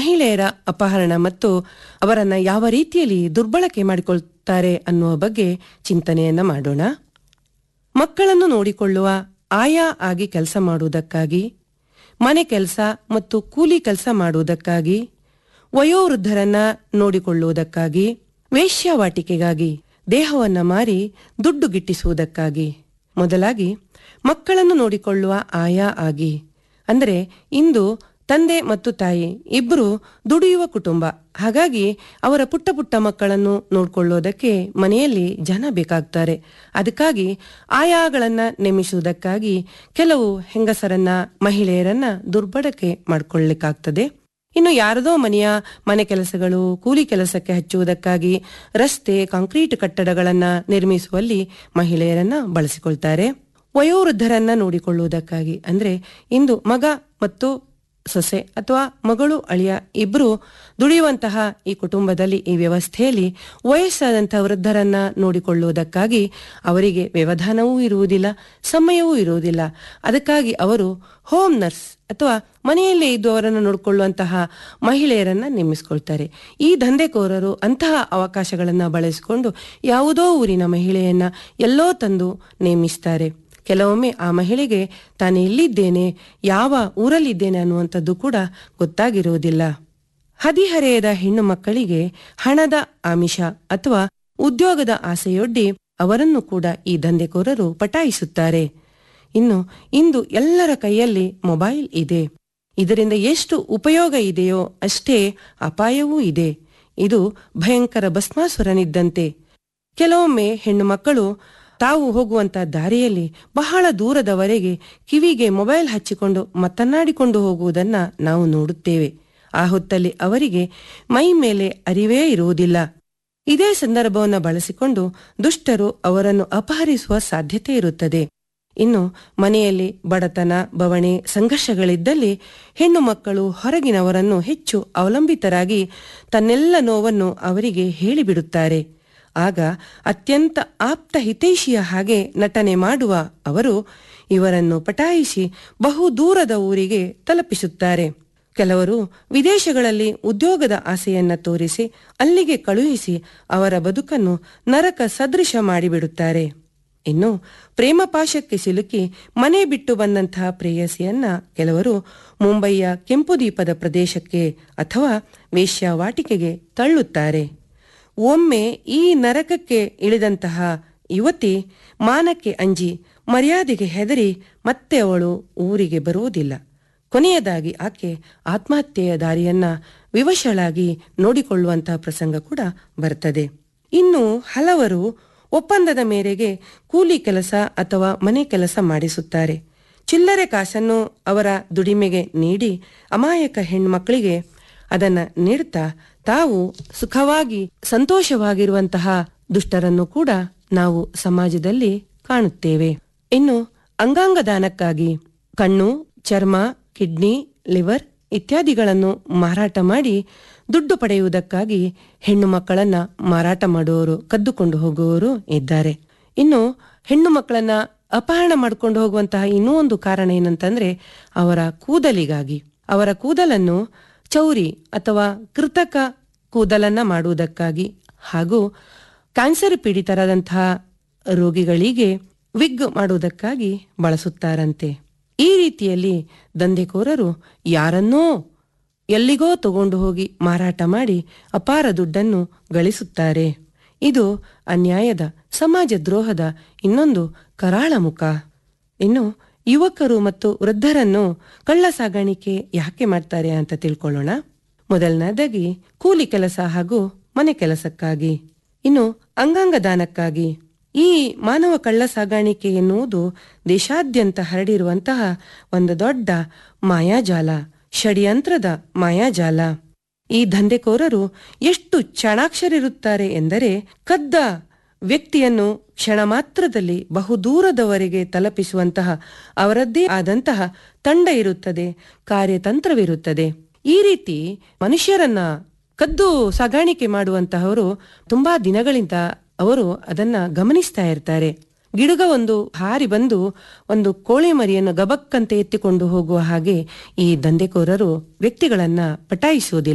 ಮಹಿಳೆಯರ ಅಪಹರಣ ಮತ್ತು ಅವರನ್ನ ಯಾವ ರೀತಿಯಲ್ಲಿ ದುರ್ಬಳಕೆ ಮಾಡಿಕೊಳ್ತಾರೆ ಅನ್ನುವ ಬಗ್ಗೆ ಚಿಂತನೆಯನ್ನ ಮಾಡೋಣ ಮಕ್ಕಳನ್ನು ನೋಡಿಕೊಳ್ಳುವ ಆಯಾ ಆಗಿ ಕೆಲಸ ಮಾಡುವುದಕ್ಕಾಗಿ ಮನೆ ಕೆಲಸ ಮತ್ತು ಕೂಲಿ ಕೆಲಸ ಮಾಡುವುದಕ್ಕಾಗಿ ವಯೋವೃದ್ಧರನ್ನ ನೋಡಿಕೊಳ್ಳುವುದಕ್ಕಾಗಿ ವೇಶ್ಯಾವಾಟಿಕೆಗಾಗಿ ದೇಹವನ್ನ ಮಾರಿ ದುಡ್ಡು ಗಿಟ್ಟಿಸುವುದಕ್ಕಾಗಿ ಮೊದಲಾಗಿ ಮಕ್ಕಳನ್ನು ನೋಡಿಕೊಳ್ಳುವ ಆಯಾ ಆಗಿ ಅಂದರೆ ಇಂದು ತಂದೆ ಮತ್ತು ತಾಯಿ ಇಬ್ಬರು ದುಡಿಯುವ ಕುಟುಂಬ ಹಾಗಾಗಿ ಅವರ ಪುಟ್ಟ ಪುಟ್ಟ ಮಕ್ಕಳನ್ನು ನೋಡ್ಕೊಳ್ಳೋದಕ್ಕೆ ಮನೆಯಲ್ಲಿ ಜನ ಬೇಕಾಗ್ತಾರೆ ಅದಕ್ಕಾಗಿ ಆಯಾಗಳನ್ನ ನೇಮಿಸುವುದಕ್ಕಾಗಿ ಕೆಲವು ಹೆಂಗಸರನ್ನ ಮಹಿಳೆಯರನ್ನ ದುರ್ಬಳಕೆ ಮಾಡ್ಕೊಳ್ಳಿಕ್ಕಾಗ್ತದೆ ಇನ್ನು ಯಾರದೋ ಮನೆಯ ಮನೆ ಕೆಲಸಗಳು ಕೂಲಿ ಕೆಲಸಕ್ಕೆ ಹಚ್ಚುವುದಕ್ಕಾಗಿ ರಸ್ತೆ ಕಾಂಕ್ರೀಟ್ ಕಟ್ಟಡಗಳನ್ನ ನಿರ್ಮಿಸುವಲ್ಲಿ ಮಹಿಳೆಯರನ್ನ ಬಳಸಿಕೊಳ್ತಾರೆ ವಯೋವೃದ್ಧರನ್ನ ನೋಡಿಕೊಳ್ಳುವುದಕ್ಕಾಗಿ ಅಂದ್ರೆ ಇಂದು ಮಗ ಮತ್ತು ಸೊಸೆ ಅಥವಾ ಮಗಳು ಅಳಿಯ ಇಬ್ಬರು ದುಡಿಯುವಂತಹ ಈ ಕುಟುಂಬದಲ್ಲಿ ಈ ವ್ಯವಸ್ಥೆಯಲ್ಲಿ ವಯಸ್ಸಾದಂತಹ ವೃದ್ಧರನ್ನ ನೋಡಿಕೊಳ್ಳುವುದಕ್ಕಾಗಿ ಅವರಿಗೆ ವ್ಯವಧಾನವೂ ಇರುವುದಿಲ್ಲ ಸಮಯವೂ ಇರುವುದಿಲ್ಲ ಅದಕ್ಕಾಗಿ ಅವರು ಹೋಮ್ ನರ್ಸ್ ಅಥವಾ ಮನೆಯಲ್ಲೇ ಇದ್ದು ಅವರನ್ನು ನೋಡಿಕೊಳ್ಳುವಂತಹ ಮಹಿಳೆಯರನ್ನ ನೇಮಿಸಿಕೊಳ್ತಾರೆ ಈ ದಂಧೆಕೋರರು ಅಂತಹ ಅವಕಾಶಗಳನ್ನ ಬಳಸಿಕೊಂಡು ಯಾವುದೋ ಊರಿನ ಮಹಿಳೆಯನ್ನ ಎಲ್ಲೋ ತಂದು ನೇಮಿಸ್ತಾರೆ ಕೆಲವೊಮ್ಮೆ ಆ ಮಹಿಳೆಗೆ ತಾನು ಎಲ್ಲಿದ್ದೇನೆ ಯಾವ ಊರಲ್ಲಿದ್ದೇನೆ ಅನ್ನುವಂಥದ್ದು ಕೂಡ ಗೊತ್ತಾಗಿರುವುದಿಲ್ಲ ಹದಿಹರೆಯದ ಹೆಣ್ಣು ಮಕ್ಕಳಿಗೆ ಹಣದ ಆಮಿಷ ಅಥವಾ ಉದ್ಯೋಗದ ಆಸೆಯೊಡ್ಡಿ ಅವರನ್ನು ಕೂಡ ಈ ದಂಧೆಕೋರರು ಪಟಾಯಿಸುತ್ತಾರೆ ಇನ್ನು ಇಂದು ಎಲ್ಲರ ಕೈಯಲ್ಲಿ ಮೊಬೈಲ್ ಇದೆ ಇದರಿಂದ ಎಷ್ಟು ಉಪಯೋಗ ಇದೆಯೋ ಅಷ್ಟೇ ಅಪಾಯವೂ ಇದೆ ಇದು ಭಯಂಕರ ಭಸ್ಮಾಸುರನಿದ್ದಂತೆ ಕೆಲವೊಮ್ಮೆ ಹೆಣ್ಣು ಮಕ್ಕಳು ತಾವು ಹೋಗುವಂತ ದಾರಿಯಲ್ಲಿ ಬಹಳ ದೂರದವರೆಗೆ ಕಿವಿಗೆ ಮೊಬೈಲ್ ಹಚ್ಚಿಕೊಂಡು ಮಾತನಾಡಿಕೊಂಡು ಹೋಗುವುದನ್ನ ನಾವು ನೋಡುತ್ತೇವೆ ಆ ಹೊತ್ತಲ್ಲಿ ಅವರಿಗೆ ಮೈ ಮೇಲೆ ಅರಿವೇ ಇರುವುದಿಲ್ಲ ಇದೇ ಸಂದರ್ಭವನ್ನು ಬಳಸಿಕೊಂಡು ದುಷ್ಟರು ಅವರನ್ನು ಅಪಹರಿಸುವ ಸಾಧ್ಯತೆ ಇರುತ್ತದೆ ಇನ್ನು ಮನೆಯಲ್ಲಿ ಬಡತನ ಬವಣೆ ಸಂಘರ್ಷಗಳಿದ್ದಲ್ಲಿ ಹೆಣ್ಣು ಮಕ್ಕಳು ಹೊರಗಿನವರನ್ನು ಹೆಚ್ಚು ಅವಲಂಬಿತರಾಗಿ ತನ್ನೆಲ್ಲ ನೋವನ್ನು ಅವರಿಗೆ ಹೇಳಿಬಿಡುತ್ತಾರೆ ಆಗ ಅತ್ಯಂತ ಆಪ್ತ ಹಿತೈಷಿಯ ಹಾಗೆ ನಟನೆ ಮಾಡುವ ಅವರು ಇವರನ್ನು ಪಟಾಯಿಸಿ ಬಹು ದೂರದ ಊರಿಗೆ ತಲುಪಿಸುತ್ತಾರೆ ಕೆಲವರು ವಿದೇಶಗಳಲ್ಲಿ ಉದ್ಯೋಗದ ಆಸೆಯನ್ನ ತೋರಿಸಿ ಅಲ್ಲಿಗೆ ಕಳುಹಿಸಿ ಅವರ ಬದುಕನ್ನು ನರಕ ಸದೃಶ ಮಾಡಿಬಿಡುತ್ತಾರೆ ಇನ್ನು ಪ್ರೇಮ ಪಾಶಕ್ಕೆ ಸಿಲುಕಿ ಮನೆ ಬಿಟ್ಟು ಬಂದಂತಹ ಪ್ರೇಯಸಿಯನ್ನ ಕೆಲವರು ಮುಂಬಯಿಯ ಕೆಂಪುದೀಪದ ಪ್ರದೇಶಕ್ಕೆ ಅಥವಾ ವೇಶ್ಯಾವಾಟಿಕೆಗೆ ತಳ್ಳುತ್ತಾರೆ ಒಮ್ಮೆ ಈ ನರಕಕ್ಕೆ ಇಳಿದಂತಹ ಯುವತಿ ಮಾನಕ್ಕೆ ಅಂಜಿ ಮರ್ಯಾದೆಗೆ ಹೆದರಿ ಮತ್ತೆ ಅವಳು ಊರಿಗೆ ಬರುವುದಿಲ್ಲ ಕೊನೆಯದಾಗಿ ಆಕೆ ಆತ್ಮಹತ್ಯೆಯ ದಾರಿಯನ್ನ ವಿವಶಳಾಗಿ ನೋಡಿಕೊಳ್ಳುವಂತಹ ಪ್ರಸಂಗ ಕೂಡ ಬರ್ತದೆ ಇನ್ನು ಹಲವರು ಒಪ್ಪಂದದ ಮೇರೆಗೆ ಕೂಲಿ ಕೆಲಸ ಅಥವಾ ಮನೆ ಕೆಲಸ ಮಾಡಿಸುತ್ತಾರೆ ಚಿಲ್ಲರೆ ಕಾಸನ್ನು ಅವರ ದುಡಿಮೆಗೆ ನೀಡಿ ಅಮಾಯಕ ಹೆಣ್ಮಕ್ಕಳಿಗೆ ಅದನ್ನ ನೀಡುತ್ತಾ ತಾವು ಸುಖವಾಗಿ ಸಂತೋಷವಾಗಿರುವಂತಹ ದುಷ್ಟರನ್ನು ಕೂಡ ನಾವು ಸಮಾಜದಲ್ಲಿ ಕಾಣುತ್ತೇವೆ ಇನ್ನು ಅಂಗಾಂಗ ದಾನಕ್ಕಾಗಿ ಕಣ್ಣು ಚರ್ಮ ಕಿಡ್ನಿ ಲಿವರ್ ಇತ್ಯಾದಿಗಳನ್ನು ಮಾರಾಟ ಮಾಡಿ ದುಡ್ಡು ಪಡೆಯುವುದಕ್ಕಾಗಿ ಹೆಣ್ಣು ಮಕ್ಕಳನ್ನ ಮಾರಾಟ ಮಾಡುವವರು ಕದ್ದುಕೊಂಡು ಹೋಗುವವರು ಇದ್ದಾರೆ ಇನ್ನು ಹೆಣ್ಣು ಮಕ್ಕಳನ್ನ ಅಪಹರಣ ಮಾಡಿಕೊಂಡು ಹೋಗುವಂತಹ ಇನ್ನೂ ಒಂದು ಕಾರಣ ಏನಂತಂದ್ರೆ ಅವರ ಕೂದಲಿಗಾಗಿ ಅವರ ಕೂದಲನ್ನು ಚೌರಿ ಅಥವಾ ಕೃತಕ ಕೂದಲನ್ನ ಮಾಡುವುದಕ್ಕಾಗಿ ಹಾಗೂ ಕ್ಯಾನ್ಸರ್ ಪೀಡಿತರಾದಂತಹ ರೋಗಿಗಳಿಗೆ ವಿಗ್ ಮಾಡುವುದಕ್ಕಾಗಿ ಬಳಸುತ್ತಾರಂತೆ ಈ ರೀತಿಯಲ್ಲಿ ದಂಧೆಕೋರರು ಯಾರನ್ನೋ ಎಲ್ಲಿಗೋ ತಗೊಂಡು ಹೋಗಿ ಮಾರಾಟ ಮಾಡಿ ಅಪಾರ ದುಡ್ಡನ್ನು ಗಳಿಸುತ್ತಾರೆ ಇದು ಅನ್ಯಾಯದ ಸಮಾಜ ದ್ರೋಹದ ಇನ್ನೊಂದು ಕರಾಳ ಮುಖ ಇನ್ನು ಯುವಕರು ಮತ್ತು ವೃದ್ಧರನ್ನು ಕಳ್ಳ ಸಾಗಾಣಿಕೆ ಯಾಕೆ ಮಾಡ್ತಾರೆ ಅಂತ ತಿಳ್ಕೊಳ್ಳೋಣ ಮೊದಲನೇದಾಗಿ ಕೂಲಿ ಕೆಲಸ ಹಾಗೂ ಮನೆ ಕೆಲಸಕ್ಕಾಗಿ ಇನ್ನು ಅಂಗಾಂಗ ದಾನಕ್ಕಾಗಿ ಈ ಮಾನವ ಕಳ್ಳ ಸಾಗಾಣಿಕೆ ಎನ್ನುವುದು ದೇಶಾದ್ಯಂತ ಹರಡಿರುವಂತಹ ಒಂದು ದೊಡ್ಡ ಮಾಯಾಜಾಲ ಷಡ್ಯಂತ್ರದ ಮಾಯಾಜಾಲ ಈ ದಂಧೆಕೋರರು ಎಷ್ಟು ಚಾಣಾಕ್ಷರಿರುತ್ತಾರೆ ಎಂದರೆ ಕದ್ದ ವ್ಯಕ್ತಿಯನ್ನು ಕ್ಷಣ ಮಾತ್ರದಲ್ಲಿ ಬಹುದೂರದವರೆಗೆ ತಲುಪಿಸುವಂತಹ ಅವರದ್ದೇ ಆದಂತಹ ತಂಡ ಇರುತ್ತದೆ ಕಾರ್ಯತಂತ್ರವಿರುತ್ತದೆ ಈ ರೀತಿ ಮನುಷ್ಯರನ್ನ ಕದ್ದು ಸಾಗಾಣಿಕೆ ಮಾಡುವಂತಹವರು ತುಂಬಾ ದಿನಗಳಿಂದ ಅವರು ಅದನ್ನ ಗಮನಿಸ್ತಾ ಇರ್ತಾರೆ ಗಿಡುಗ ಒಂದು ಹಾರಿ ಬಂದು ಒಂದು ಕೋಳಿ ಮರಿಯನ್ನು ಗಬಕ್ಕಂತೆ ಎತ್ತಿಕೊಂಡು ಹೋಗುವ ಹಾಗೆ ಈ ದಂಧೆಕೋರರು ವ್ಯಕ್ತಿಗಳನ್ನ ಪಟಾಯಿಸುವುದಿಲ್ಲ